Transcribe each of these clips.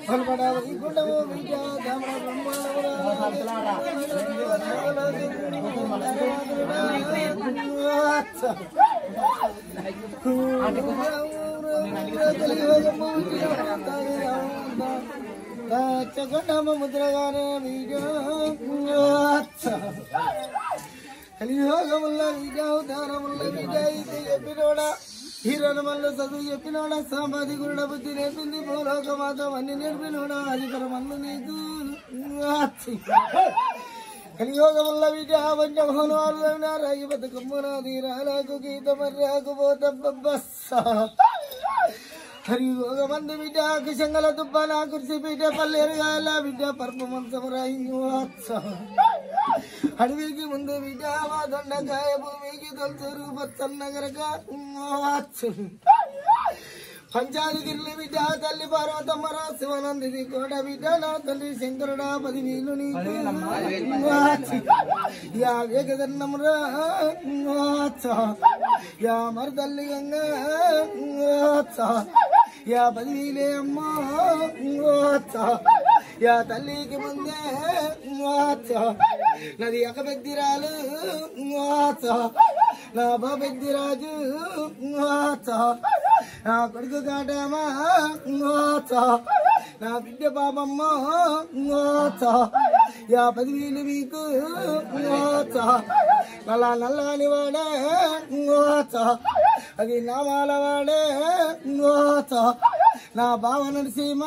పల్పడ వైకుంఠము విద్య ధామర చకొండమ్మ ముద్రగానే వీడియో కలియోగముల్ల విజావతారముల్ల విజాయితీ చెప్పినోడా హీరోల వల్ల చదువు చెప్పినోడా సాంబాదికుడ బుద్ధి నేర్పింది భూలోక మాతం అన్ని నేర్పినోడా అధికర మల్లు నీకు కలియోగముల్ల విజయ వంజమోహనాలు రాగి బతుకమ్మునాది రాలకు గీత మర్యాకు పోతబ్బస్స హరి ఒక మంది బిడ్డ కిషంగల దుబ్బ నా కుర్చీ బిడ్డ పల్లెరుగాల బిడ్డ పర్పు మంచమురాయి అడవికి ముందు బిడ్డ మా దొండకాయ భూమికి తొలచరు పచ్చన్నగరక పంచాది గిర్లు బిడ్డ తల్లి పార్వతమ్మరా శివనందిది కోట బిడ్డ నా తల్లి శంకరుడా పది నీళ్ళు నీకు యా వేగదన్నమురా యా మరి తల్లి గంగా యా పది నీలే అమ్మా యా తల్లికి ముందే నది ఒక పెద్దిరాలు నా బా పెద్దిరాజు నా కొడుకు కాటమా నా బిడ్డ పాపమ్మ యా పదివేలు మీకు నల్ల నల్లని వాడే అది నామాల వాడే నా బావ నరసీమ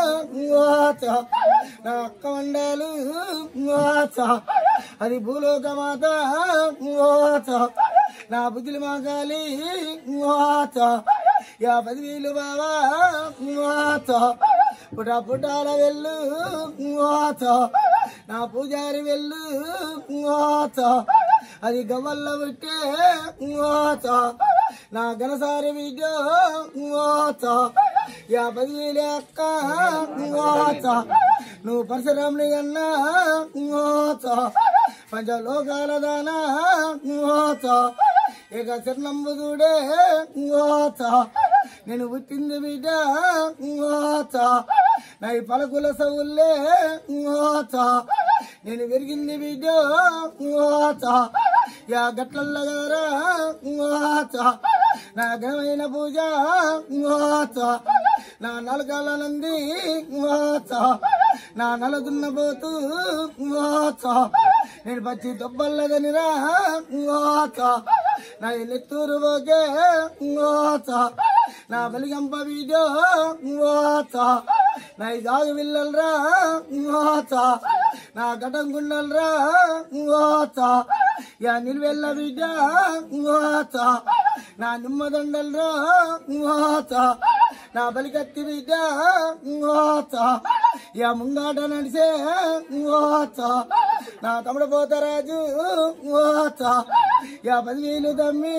నా అక్క వండాలు అది భూలోక మాత నా బుద్ధులు మాకాలి యా పదివేలు బావా పుట పుటాల వెళ్ళు నా పూజారి వెళ్ళు అది గవ్వల్ల పుట్టే నా గనసారి విద్య యా పదివేలే అక్క నువ్వు పరశురాముని అన్నా పంచలోకాల దానా ఇక చిరునంబుదుడే నేను పుట్టింది బిడ్డ నా ఈ పలకుల సవుల్లే నేను పెరిగింది బిడ్డ యా గట్లల్ల గారా నా ఘనమైన పూజ నా నలకాల నంది నా నలదున్న పోతూ నేను పచ్చి దొబ్బల్లదనిరా నా నెత్తూరు పోకే నా బలిగంప వీడియో నా జాగు విల్లలరా నా గటం గుండలరా యా నిల్వెల్ల బిడ్డ నా నిమ్మదండలరా నా బలికత్తి బిడ్డ యా ముంగాట నడిసే నా తమ్ముడు పోతరాజు యా పదివేలు తమ్మి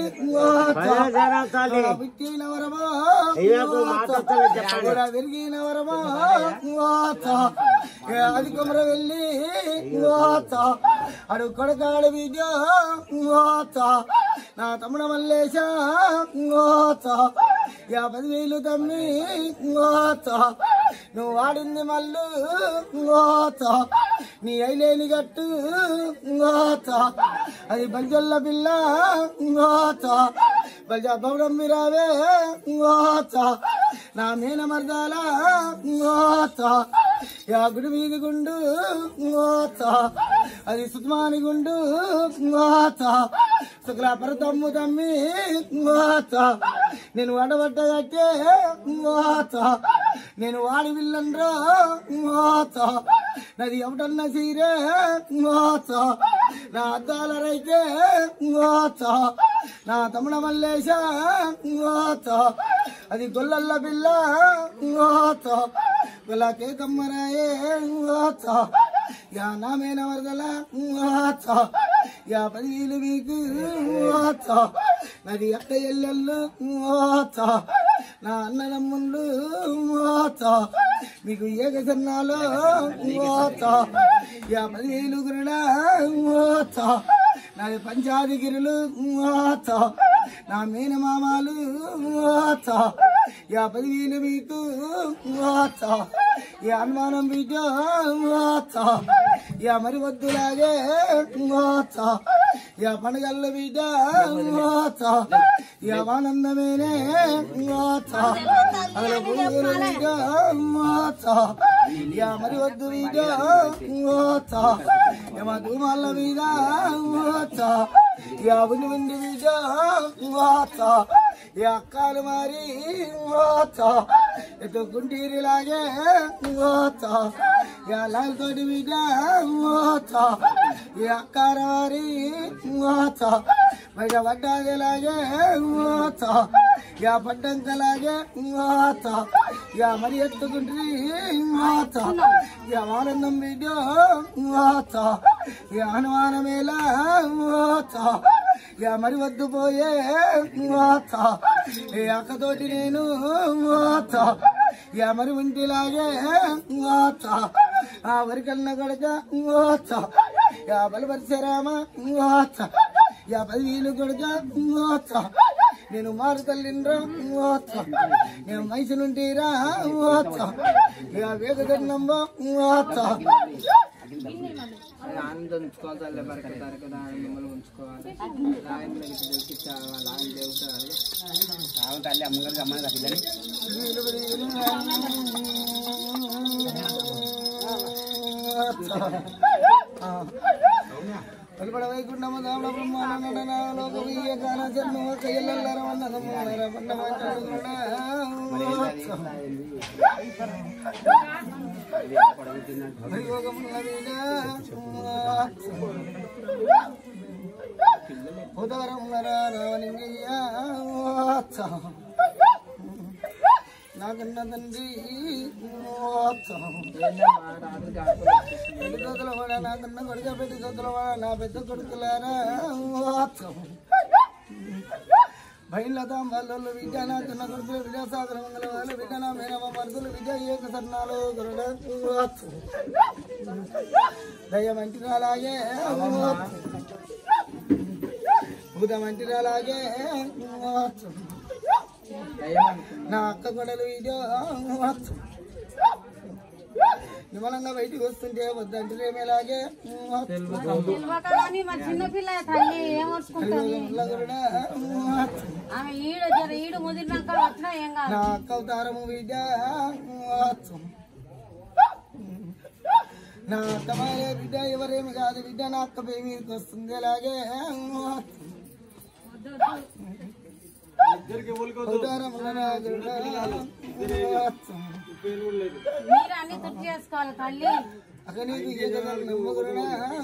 పుట్టిన వరమా విరిగిన వరమా అది కొమర వెళ్ళి అడు కొడకాడు బిడ్డ నా తమ్ముడు మల్లేశ యా పదివేలు తమ్మి నువ్వు వాడింది మల్లు నీ అయిలేని గట్టు అది బంజల్ల పిల్ల బజా బౌడం మిరావే నా మేన మర్దాల యా గుడి వీధి గుండు అది సుత్మాని గుండు శుక్ల పరతమ్ము తమ్మి నేను వడబడ్డ కట్టే నేను వాడి విల్లన్రా నాది ఎవటన్న సీరే నా అద్దాల రైతే నా తమ్ముడ మల్లేశ అది గొల్లల్ల పిల్ల గొల్ల కేకమ్మరాయే యా నామేన వరదల యా పదివేలు మీకు నాది అక్క ఎల్లెళ్ళు నా అన్నదమ్ముళ్ళు మీకు ఏకసన్నాలో యా పదివేలు గురుడా నాది పంచాది గిరులు నా మేనమామాలు వాచా యా పదివేలు మీకు వాచా యా అనుమానం బిడ్డ వాచా యా మరి వద్దులాగే వాచా యా పండుగల్ల బిడ్డ వాచా యా ఆనందమేనే వాచా అలా పువ్వులు బిడ్డ వాచా యా మరి వద్దు బిడ్డ వాచా యా మా ధూమాల మీద వాచా యా ఉండి ఉండి బిడ్డ వాచా యా అక్కలు మారి వాచా ఎటు గుంటీరిలాగే వాచా యా లాల్ తోటి బిడ్డ వాచా యా అక్కార వారి వాచా బయట పడ్డాదిలాగే వాచా యా పడ్డంకలాగే వాచా యా మరి ఎత్తుకుంట్రి వాచా యా ఆనందం బిడ్డ వాచా యా అనుమానమేలా వాచా యా మరి వద్దు పోయే వాచా ఏ అక్కతోటి నేను వాచా యా మరి ఉంటిలాగే వాచా ఆ వరికన్న కొడక వాచా యా బలపరిచరామ వాచా యా పదివేలు కొడక వాచా నేను మారు తల్లిండ్రా వాచా నేను మైసు నుండిరా వాచా యా వేగదన్నంబ వాచా ఆనందం ఉంచుకోవాలి తల్లి బరకత తరకత మిమ్మల్ని ఉంచుకోవాలి ఆయన తెలిపించాలి వాళ్ళ ఆయన దేవుతారు తల్లి అమ్మగారు అమ్మాయి పిల్లని పలుపడ వైకుంఠమ దామడ బ్రహ్మాండ లోక వీయ కాల జన్మ కయ్యల్లర వన్నద మూలర పండ ఉదరం రావణింగయ్య నాకన్న తండ్రి పెళ్లి కోతల వాడ నాకన్న కొడుక పెళ్లి కోతల వాడ నా పెద్ద కొడుకులారా బయలుదాం వాళ్ళు విద్య నా చిన్న కొడుకులు విద్యాసాగర మంగళ వాళ్ళు విద్య నా మేనమ్మ మరుదులు విద్య ఏక సర్నాలు గరుడ దయమంటిరాలాగే భూతమంటిరాలాగే నా అక్క గొడవలు వీడియో నిమ్మలంగా బయటికి వస్తుంటే వద్దంటే మేలాగే తెలియకని మరి చిన్నపిల్ల తల్లి ఏమర్చుకుంటుంది ఆమె ఈడు జర ఈడు ముదిరినాక వచ్చినా ఏం కాదు నా అక్క అవతారము బిడ్డ నా అక్క మాయే బిడ్డ ఎవరేమి కాదు బిడ్డ నా అక్క పై మీదకి వస్తుంది అలాగే అవతారముల నా గరుడ. మీరు అన్ని తుడి చేసుకోవాలి తల్లి అక్క నీకు ఏ కదా నమ్మగురుడా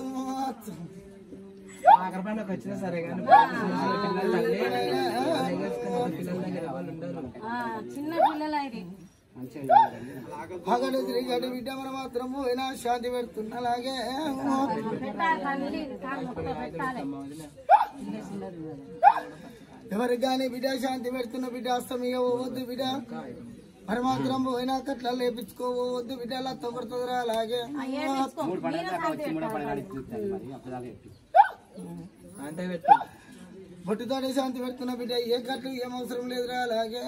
ఆఖరి పండుగ వచ్చినా సరే కానీ పిల్లలు తల్లి పిల్లల దగ్గర వాళ్ళు ఉండరు ఆ, చిన్న పిల్లలు ఇది అగడు తిరిగడు బిడ్డ మన మాత్రం పోయినా శాంతి పెడుతున్నా అలాగే పెట్టాలి తల్లి కాలు మొత్తం పెట్టాలి ఎవరికి కానీ బిడ్డ శాంతి పెడుతున్న బిడ్డ అస్తమియ పోవద్దు బిడ్డ మరి మాత్రం పోయినా కట్ల లేపించుకోవద్దు బిడ్డ అలా తొగడుతుందిరా అలాగే ఏడ్చుకో. మీరే శాంతి పెట్టాలి. అంటే పెట్టు బొట్టుతోనే శాంతి పెడుతున్న బిడ్డ ఏ కట్లు ఏం అవసరం లేదురా అలాగే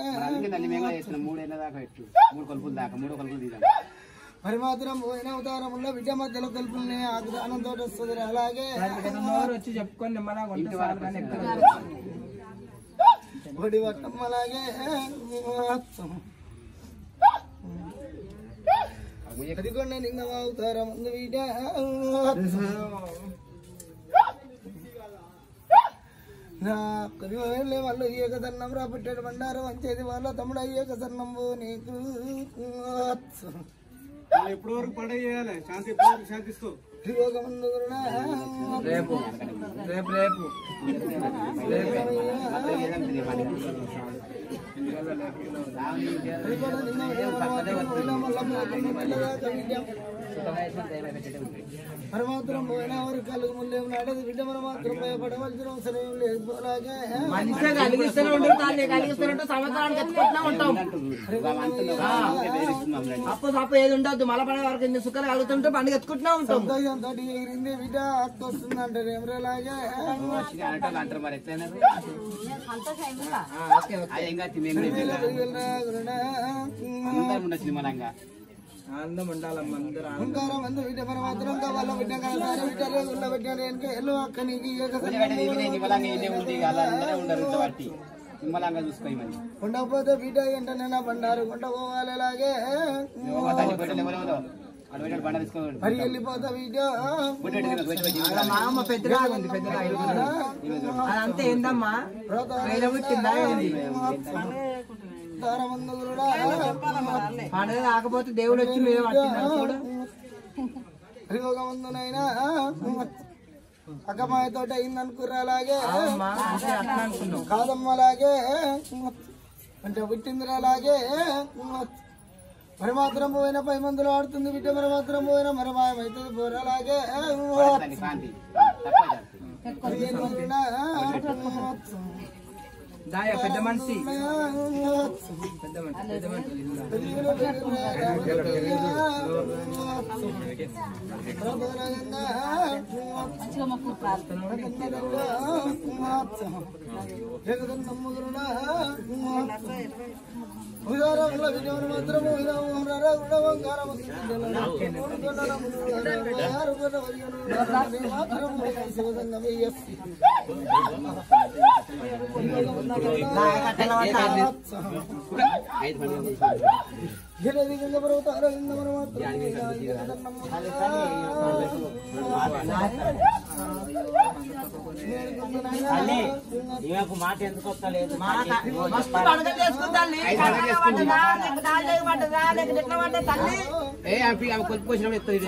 మరి మాత్రం పోయిన అవతారంలో బిడ్డ మధ్యలో కలుపుల్ని ఆగ్రహంతో వస్తుంది అలాగే నోరు వచ్చి చెప్పుకొని నిమ్మలా కొంటే చాలు కానీ ఎక్కడ ఒడి వట్టం అలాగే అదిగొండ నింగ అవతారం ఉంది బిడ్డ నా కదివే వాళ్ళు ఏకదన్నం రా పెట్టాడు బండారం అంచేది వాళ్ళ తమ్ముడు ఏకదన్నంబు నీకు ఎప్పటి వరకు పండుగ చేయాలి శాంతి ఎప్పటి వరకు శాంతిస్తూ యోగముందు గురుడా. రేపు రేపు రేపు అదిగొండ నింగ అవతారం ఉంది, మల్ల మల్ల మల్ల మల్ల మల్ల మరి మాత్రం పోయినా వారు కళ్ళు ముందు నాడేది బిడ్డ మనం మాత్రం భయపడవలసిన అవసరం ఏం లేదు అలాగే మంచిగా కలిగిస్తూనే ఉంటాం దాన్ని కలిగిస్తూనే ఉంటాం సంవత్సరానికి ఎత్తుకుంటూనే ఉంటాం అప్పు తప్పు ఏది ఉండదు మళ్ళీ పడే వరకు ఎన్ని సుఖాలు కలుగుతుంటే పండుగ ఎత్తుకుంటూనే ఉంటాం సంతోషంతో ఎగిరింది బిడ్డ అత్త వస్తుంది అంటారు ఏమరా అలాగే అంటారు మరి ఎట్లయినా సంతోషం అయిందా ఓకే ఓకే ఆనందం ఉండాలమ్మా అందరూ ఆనందం. ఓంకారం అందు బిడ్డ మన మాత్రం కావాల బిడ్డ కాదారి బిడ్డ రేగుల్ల బిడ్డ వెనక ఎల్లు అక్క నీకు నిమ్మలంగా చూసుకోయి మరి ఉండకపోతే బిడ్డ ఏంటనే బండారు కొండ పోవాలి అలాగే బండ తీసుకోండి మరి వెళ్ళిపోతా బిడ్డ మా అమ్మ పెద్దగా ఉంది పెద్దగా అదంతా ఏందమ్మా వేరే పుట్టిందా ఏంది దారమందులుడా పండుగ రాకపోతే దేవుడు వచ్చి మీద పట్టిందా చూడు హరియోగమందునైనా అక్కమాయతోట అయిందనుకుర్రా అలాగే అమ్మా అంటే అట్లా అనుకున్నాం కాదమ్మ అలాగే అంటే పుట్టిందిరా అలాగే మరి మాత్రం పోయిన పై మందులు ఆడుతుంది బిడ్డ మరి మాత్రం పోయిన మరి మాయమైతుంది పోరు అలాగే మందులునా దాయ పెద్ద మనిషి పెద్ద మనిషి పెద్ద మనిషి మంచిగా మొక్కుతారు మస్తు పండుగ చేసుకుంటాను తల్లి ఏ అవి అవి కొద్ది పోసిన ఎత్తుంది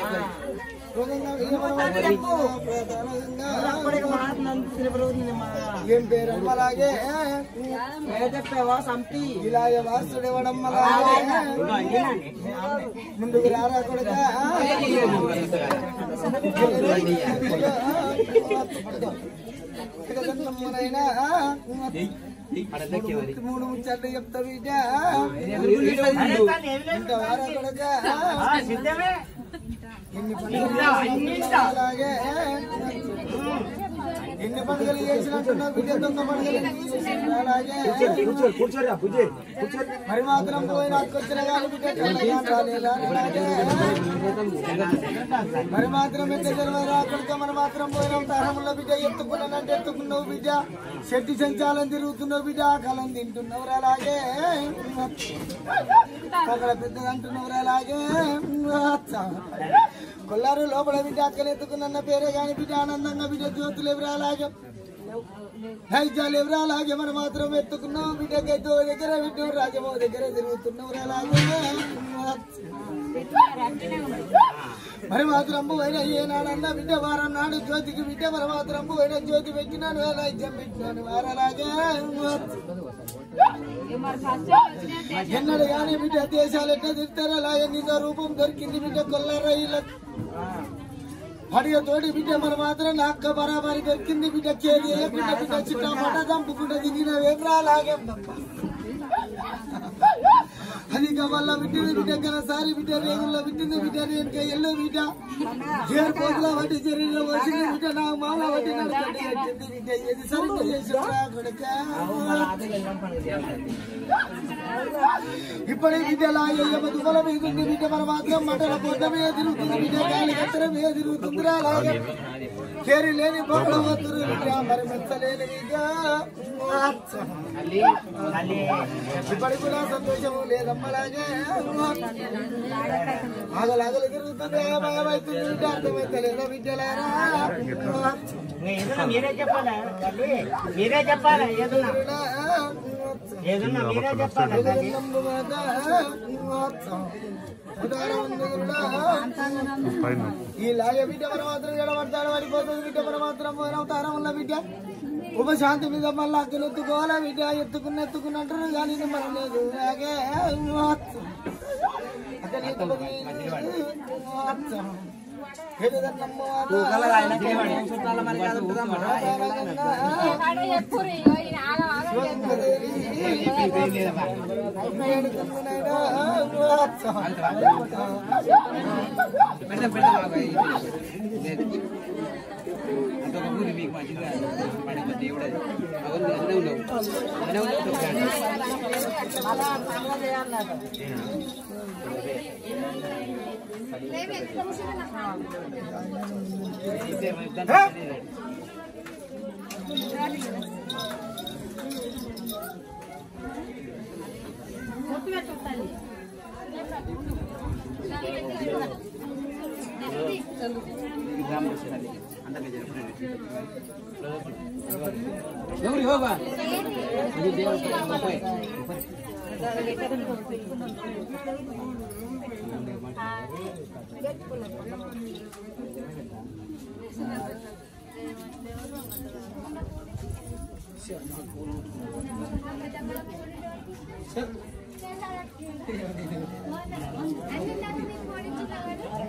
ఏం పేరు అలాగే ఏ చెప్పావా సంపి ఇలాగే వాసుడు ఇవ్వడం అలాగే ముందుకు రారా కొడుక మూడు ముచ్చట్లు చెప్తా బిడ్డ ఇంతవారా కొడుక ఎన్ని పండుగలు అలాగే ఎన్ని పండుగలు చేసినట్టున్నా బిడ్డ దొంగ పండుగలు అలాగే మరి మాత్రం పోయిన వచ్చిన కానీ బిడ్డ కళ్ళగా రాలేదా? అలాగే. మరి మాత్రం ఎంత జన్మ రాకుండా మన మాత్రం పోయినాం తరముల బిడ్డ ఎత్తుకున్నానంటే ఎత్తుకున్నావు బిడ్డ చెట్టు సంచాలం తిరుగుతున్నావు బిడ్డ కాలం తింటున్నావు అలాగే అక్కడ పెద్ద అంటున్నావు అలాగే కొల్లారు లోపల బిడ్డ అక్కలు ఎత్తుకున్న పేరే కానీ బిడ్డ ఆనందంగా బిడ్డ జ్యోతులు ఎవరు అలాగే హైజాలు ఎవరు అలాగే మనం మాత్రం ఎత్తుకున్నావు బిడ్డకైతే ఓ దగ్గర పెట్టావు రాజమో దగ్గర తిరుగుతున్నావు అలాగే మరి మాత్రం పోయిన ఏనాడన్నా బిడ్డ వారం నాడు జ్యోతికి బిడ్డ మరి మాత్రం పోయిన జ్యోతి పెట్టినాను రాజ్యం పెట్టినాను వారలాగే మరి ఫస్ట్ వచ్చినట్టే ఎన్నడు కానీ బిడ్డ దేశాలు ఎట్లా తిడతారు అలాగే నిజ రూపం దొరికింది బిడ్డ కొల్లరైల పడిగ తోటి బిడ్డ మన మాత్రం నాక్క బరాబరి దొరికింది బిడ్డ చేతి వేయకుండా బిడ్డ చిట్టా పట చంపుకుంటా దిగిన వేమరా అలాగే అది వల్ల బిడ్డది బిడ్డ కనసారి బిడ్డ రేగుల్లో బిడ్డది బిడ్డ రేణుక ఎల్లు బిడ్డ చేరు పోతుల వడ్డీ చెరువులో వచ్చింది బిడ్డ నా మాల వడ్డీ నడుకట్టి కట్టింది బిడ్డ ఏది సరిగ్గా చేసి కొడుక ఇప్పటి బిడ్డలా అయ్యమ్మ దుమ్మల మీద ఉంది బిడ్డ మన మాత్రం మటల పొద్ద మీద తిరుగుతుంది బిడ్డ గాలి కత్తెర మీద తిరుగుతుందిరా అలాగే కేరి లేని బొమ్మల వద్దురు బిడ్డ మరి మెచ్చలేని బిడ్డ ఇప్పటికి కూడా సంతోషము లేదమ్మలాగే ఆగలాగలు తిరుగుతుంది భయమవుతుంది బిడ్డ అర్థమైతే లేదా బిడ్డలారా మీరే చెప్పాలి తల్లి. మీరే చెప్పాలి ఏదన్నా ఏదన్నా మీరే చెప్పాలి తల్లి. ఈ లాగే బిడ్డ మన మాత్రం ఎడబడతాడు పడిపోతుంది బిడ్డ మన మాత్రం పోయినవుతారం ఉన్న బిడ్డ ఉపశాంతి మీద మళ్ళీ అక్కలు ఎత్తుకోవాలా బిడ్డ ఎత్తుకున్న ఎత్తుకున్నట్టు కానీ మనం లేదు లాగే కాడ చెప్పుర్రి, ఇగో ఈయన ఆగం ఆగం పెడతాం పెడతాం ఆగు, ఇది లేదు. అదొక ఊరి మీకు మంచిగా పడే దేవుడు అది. అవును, అదే ఉన్నావు. అదే ఉన్నావు, చెప్పండి. ఇదే మరి దాన్ని తెలియదు. గ్రామం వచ్చేది అందరికీ చెప్పండి ఎవరు యోగా ఇది దేవుడు ముప్పై ముప్పై అన్ని